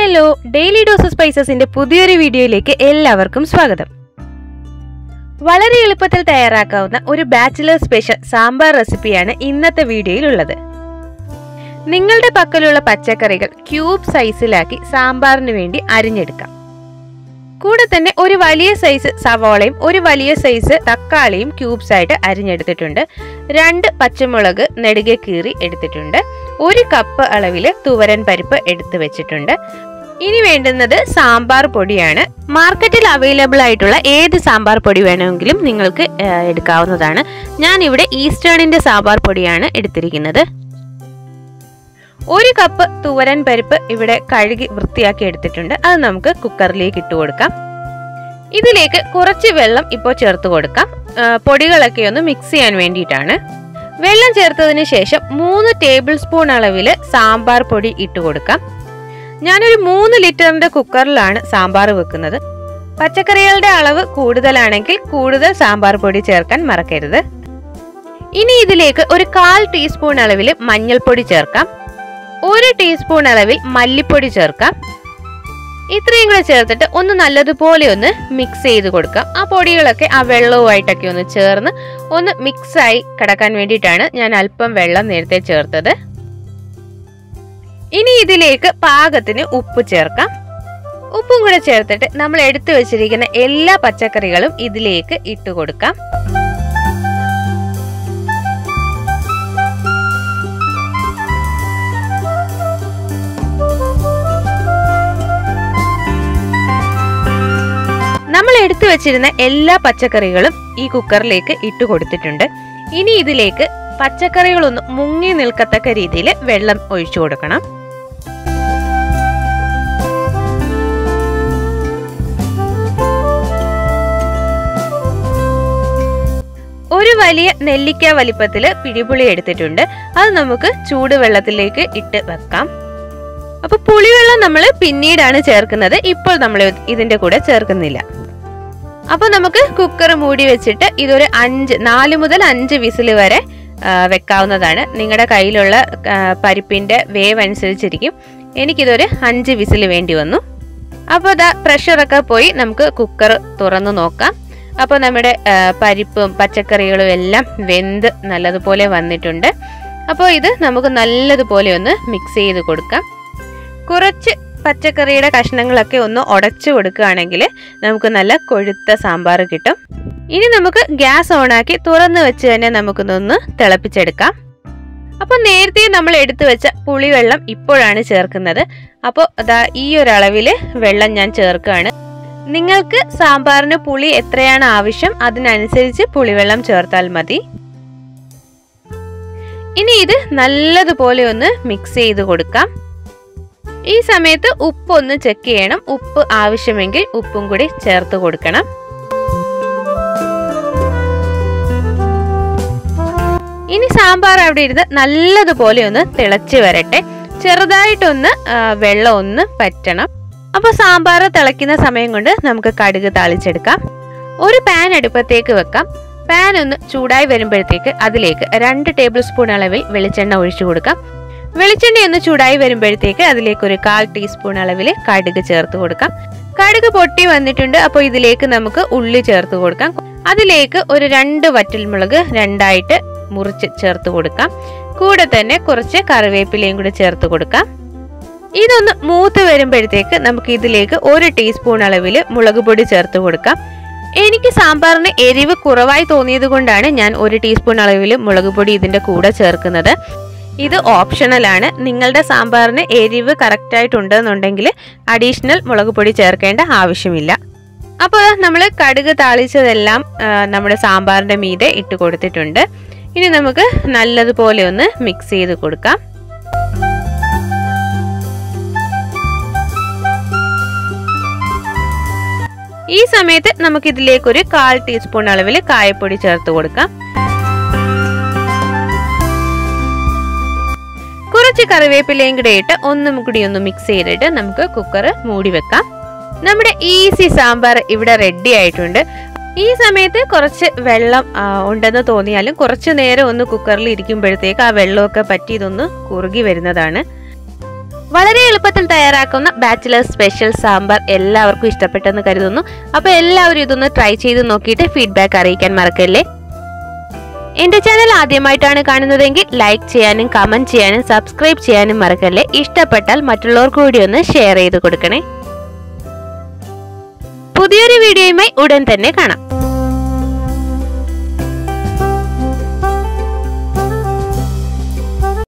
hello daily dose സ്പൈസസിന്റെ പുതിയൊരു വീഡിയോയിലേക്ക് എല്ലാവർക്കും സ്വാഗതം വളരെ എളുപ്പത്തിൽ തയ്യാറാക്കാവുന്ന ഒരു ബാച്ചിലർ സ്പെഷ്യൽ സാമ്പാർ റെസിപ്പിയാണ് ഇന്നത്തെ വീഡിയോയിലുള്ളത് നിങ്ങളുടെ പക്കലുള്ള പച്ചക്കറികൾ ക്യൂബ് സൈസിലാക്കി സാമ്പാറിന് വേണ്ടി അരിഞ്ഞെടുക്കാം കൂടെ തന്നെ ഒരു വലിയ സൈസ് സവാളയും ഒരു വലിയ സൈസ് തക്കാളിയും ക്യൂബ്സ് ആയിട്ട് അരിഞ്ഞെടുത്തിട്ടുണ്ട് രണ്ട് പച്ചമുളക് നെടുകെ കീറി എടുത്തിട്ടുണ്ട് ഒരു കപ്പ് അളവിൽ തുവരൻ പരിപ്പ് എടുത്തു വെച്ചിട്ടുണ്ട് ഇനി വേണ്ടുന്നത് സാമ്പാർ പൊടിയാണ് മാർക്കറ്റിൽ അവൈലബിൾ ആയിട്ടുള്ള ഏത് സാമ്പാർ പൊടി വേണമെങ്കിലും നിങ്ങൾക്ക് ആ, എടുക്കാവുന്നതാണ് ഞാൻ ഇവിടെ ഈസ്റ്റേണിന്റെ സാമ്പാർ പൊടിയാണ് എടുത്തിരിക്കുന്നത് ഒരു കപ്പ് തുവരൻ പരിപ്പ് ഇവിടെ കഴുകി വൃത്തിയാക്കി എടുത്തിട്ടുണ്ട് അത് നമുക്ക് കുക്കറിലേക്ക് ഇട്ട് കൊടുക്കാം ഇതിലേക്ക് കുറച്ച് വെള്ളം ഇപ്പോൾ ചേർത്ത് കൊടുക്കാം ആ, പൊടികളൊക്കെ ഒന്ന് മിക്സ് ചെയ്യാൻ വേണ്ടിയിട്ടാണ് വെള്ളം ചേർത്തതിന് ശേഷം മൂന്ന് ടേബിൾ സ്പൂൺ അളവിൽ സാമ്പാർ പൊടി ഇട്ട് കൊടുക്കാം ഞാനൊരു മൂന്ന് ലിറ്ററിന്റെ കുക്കറിലാണ് സാമ്പാർ വെക്കുന്നത് പച്ചക്കറികളുടെ അളവ് കൂടുതലാണെങ്കിൽ കൂടുതൽ സാമ്പാർ പൊടി ചേർക്കാൻ മറക്കരുത് ഇനി ഇതിലേക്ക് ഒരു കാൽ ടീസ്പൂൺ അളവിൽ മഞ്ഞൾപ്പൊടി ചേർക്കാം ഒരു ടീസ്പൂൺ അളവിൽ മല്ലിപ്പൊടി ചേർക്കാം ഇത്രയും കൂടെ ചേർത്തിട്ട് ഒന്ന് നല്ലതുപോലെ ഒന്ന് മിക്സ് ചെയ്ത് കൊടുക്കാം ആ പൊടികളൊക്കെ ആ വെള്ളവുമായിട്ടൊക്കെ ഒന്ന് ചേർന്ന് ഒന്ന് മിക്സ് ആയി കിടക്കാൻ വേണ്ടിയിട്ടാണ് ഞാൻ അല്പം വെള്ളം നേരത്തെ ചേർത്തത് ഇനി ഇതിലേക്ക് പാകത്തിന് ഉപ്പ് ചേർക്കാം ഉപ്പും കൂടെ ചേർത്തിട്ട് നമ്മൾ എടുത്തു വെച്ചിരിക്കുന്ന എല്ലാ പച്ചക്കറികളും ഇതിലേക്ക് ഇട്ട് കൊടുക്കാം നമ്മൾ എടുത്തു വെച്ചിരുന്ന എല്ലാ പച്ചക്കറികളും ഈ കുക്കറിലേക്ക് ഇട്ട് കൊടുത്തിട്ടുണ്ട് ഇനി ഇതിലേക്ക് പച്ചക്കറികളൊന്ന് മുങ്ങി നിൽക്കത്തക്ക രീതിയിൽ വെള്ളം ഒഴിച്ചു കൊടുക്കണം ഒരു വലിയ നെല്ലിക്ക വലിപ്പത്തില് പിടിപുളി എടുത്തിട്ടുണ്ട് അത് നമുക്ക് ചൂടുവെള്ളത്തിലേക്ക് ഇട്ട് വെക്കാം അപ്പൊ പുളിവെള്ളം നമ്മൾ പിന്നീടാണ് ചേർക്കുന്നത് ഇപ്പോൾ നമ്മൾ ഇതിന്റെ കൂടെ ചേർക്കുന്നില്ല അപ്പൊ നമുക്ക് കുക്കർ മൂടി വെച്ചിട്ട് ഇതൊരു അഞ്ച് നാല് മുതൽ അഞ്ച് വിസിൽ വരെ ആ, വെക്കാവുന്നതാണ് നിങ്ങളുടെ കയ്യിലുള്ള ആ, പരിപ്പിന്റെ വേവ് അനുസരിച്ചിരിക്കും എനിക്കിതൊരു അഞ്ച് വിസിൽ വേണ്ടി വന്നു അപ്പോൾ ഇതാ പ്രഷറൊക്കെ പോയി നമുക്ക് കുക്കർ തുറന്നു നോക്കാം അപ്പോൾ നമ്മുടെ ആ, പരിപ്പും പച്ചക്കറികളും എല്ലാം വെന്ത് നല്ലതുപോലെ വന്നിട്ടുണ്ട് അപ്പോൾ ഇത് നമുക്ക് നല്ലതുപോലെ ഒന്ന് മിക്സ് ചെയ്ത് കൊടുക്കാം കുറച്ച് പച്ചക്കറിയുടെ കഷ്ണങ്ങളൊക്കെ ഒന്ന് ഉടച്ചു കൊടുക്കുകയാണെങ്കിൽ നമുക്ക് നല്ല കൊഴുത്ത സാമ്പാർ കിട്ടും ഇനി നമുക്ക് ഗ്യാസ് ഓണാക്കി തുറന്ന് വെച്ച് തന്നെ നമുക്കിതൊന്ന് തിളപ്പിച്ചെടുക്കാം അപ്പോൾ നേരത്തെ നമ്മൾ എടുത്തു വെച്ച പുളിവെള്ളം ഇപ്പോഴാണ് ചേർക്കുന്നത് അപ്പോൾ അതാ ഈ ഒരു അളവിൽ വെള്ളം ഞാൻ ചേർക്കുകയാണ് നിങ്ങൾക്ക് സാമ്പാറിന് പുളി എത്രയാണ് ആവശ്യം അതിനനുസരിച്ച് പുളിവെള്ളം ചേർത്താൽ മതി ഇനി ഇത് നല്ലതുപോലെ ഒന്ന് മിക്സ് ചെയ്ത് കൊടുക്കാം ഈ സമയത്ത് ഉപ്പ് ഒന്ന് ചെക്ക് ചെയ്യണം ഉപ്പ് ആവശ്യമെങ്കിൽ ഉപ്പും കൂടി ചേർത്ത് കൊടുക്കണം ഇനി സാമ്പാർ അവിടെ ഇരുന്ന് നല്ലതുപോലെ ഒന്ന് തിളച്ച് വരട്ടെ ചെറുതായിട്ടൊന്ന് ആ, വെള്ളം ഒന്ന് പറ്റണം അപ്പോൾ സാമ്പാർ തിളയ്ക്കുന്ന സമയം കൊണ്ട് നമുക്ക് കടുക് താളിച്ചെടുക്കാം ഒരു പാൻ അടുപ്പത്തേക്ക് വെക്കാം പാൻ ഒന്ന് ചൂടായി വരുമ്പോഴത്തേക്ക് അതിലേക്ക് രണ്ട് ടേബിൾ സ്പൂൺ അളവിൽ വെളിച്ചെണ്ണ ഒഴിച്ചു കൊടുക്കാം വെളിച്ചെണ്ണ ഒന്ന് ചൂടായി വരുമ്പോഴത്തേക്ക് അതിലേക്ക് ഒരു കാൽ ടീസ്പൂൺ അളവിൽ കടുക് ചേർത്ത് കൊടുക്കാം കടുക് പൊട്ടി വന്നിട്ടുണ്ട് അപ്പോൾ ഇതിലേക്ക് നമുക്ക് ഉള്ളി ചേർത്ത് കൊടുക്കാം അതിലേക്ക് ഒരു രണ്ട് വറ്റൽമുളക് രണ്ടായിട്ട് മുറിച്ച് ചേർത്ത് കൊടുക്കാം കൂടെ തന്നെ കുറച്ച് കറിവേപ്പിലയും കൂടി ചേർത്ത് കൊടുക്കാം ഇതൊന്ന് മൂത്ത് വരുമ്പോഴത്തേക്ക് നമുക്ക് ഇതിലേക്ക് ഒരു ടീസ്പൂൺ അളവിൽ മുളക് പൊടി ചേർത്ത് കൊടുക്കാം എനിക്ക് സാമ്പാറിന് എരിവ് കുറവായി തോന്നിയത് കൊണ്ടാണ് ഞാൻ ഒരു ടീസ്പൂൺ അളവിൽ മുളക് പൊടി ഇതിൻ്റെ കൂടെ ചേർക്കുന്നത് ഇത് ഓപ്ഷണലാണ് നിങ്ങളുടെ സാമ്പാറിന് എരിവ് കറക്റ്റായിട്ടുണ്ടെന്നുണ്ടെങ്കിൽ അഡീഷണൽ മുളക് പൊടി ചേർക്കേണ്ട ആവശ്യമില്ല അപ്പോൾ നമ്മൾ കടുക് താളിച്ചതെല്ലാം ആ, നമ്മുടെ സാമ്പാറിൻ്റെ മീതെ ഇട്ട് കൊടുത്തിട്ടുണ്ട് ഇനി നമുക്ക് നല്ലതുപോലെ ഒന്ന് മിക്സ് ചെയ്ത് കൊടുക്കാം ഈ സമയത്ത് നമുക്ക് ഇതിലേക്ക് ഒരു കാൽ ടീസ്പൂൺ അളവിൽ കായപ്പൊടി ചേർത്ത് കൊടുക്കാം കുറച്ച് കറിവേപ്പിലയും കൂടെ ഇട്ട് ഒന്നും കൂടി ഒന്ന് മിക്സ് ചെയ്തിട്ട് നമുക്ക് കുക്കർ മൂടി വെക്കാം നമ്മുടെ ഈസി സാമ്പാർ ഇവിടെ റെഡി ആയിട്ടുണ്ട് ഈ സമയത്ത് കുറച്ച് വെള്ളം ആ, ഉണ്ടെന്ന് തോന്നിയാലും കുറച്ച് നേരം ഒന്ന് കുക്കറിൽ ഇരിക്കുമ്പോഴത്തേക്ക് ആ വെള്ളമൊക്കെ പറ്റി ഇതൊന്ന് കുറുകി വരുന്നതാണ് വളരെ എളുപ്പത്തിൽ തയ്യാറാക്കുന്ന ബാച്ചിലർ സ്പെഷ്യൽ സാമ്പാർ എല്ലാവർക്കും ഇഷ്ടപ്പെട്ടെന്ന് കരുതുന്നു അപ്പോൾ എല്ലാവരും ഇതൊന്ന് ട്രൈ ചെയ്ത് നോക്കിയിട്ട് ഫീഡ്ബാക്ക് അറിയിക്കാൻ മറക്കല്ലേ എന്റെ ചാനൽ ആദ്യമായിട്ടാണ് കാണുന്നതെങ്കിൽ ലൈക്ക് ചെയ്യാനും കമന്റ് ചെയ്യാനും സബ്സ്ക്രൈബ് ചെയ്യാനും മറക്കല്ലേ ഇഷ്ടപ്പെട്ടാൽ മറ്റുള്ളവർക്ക് കൂടി ഒന്ന് ഷെയർ ചെയ്ത് കൊടുക്കണേ പുതിയൊരു വീഡിയോയുമായി ഉടൻ തന്നെ കാണാം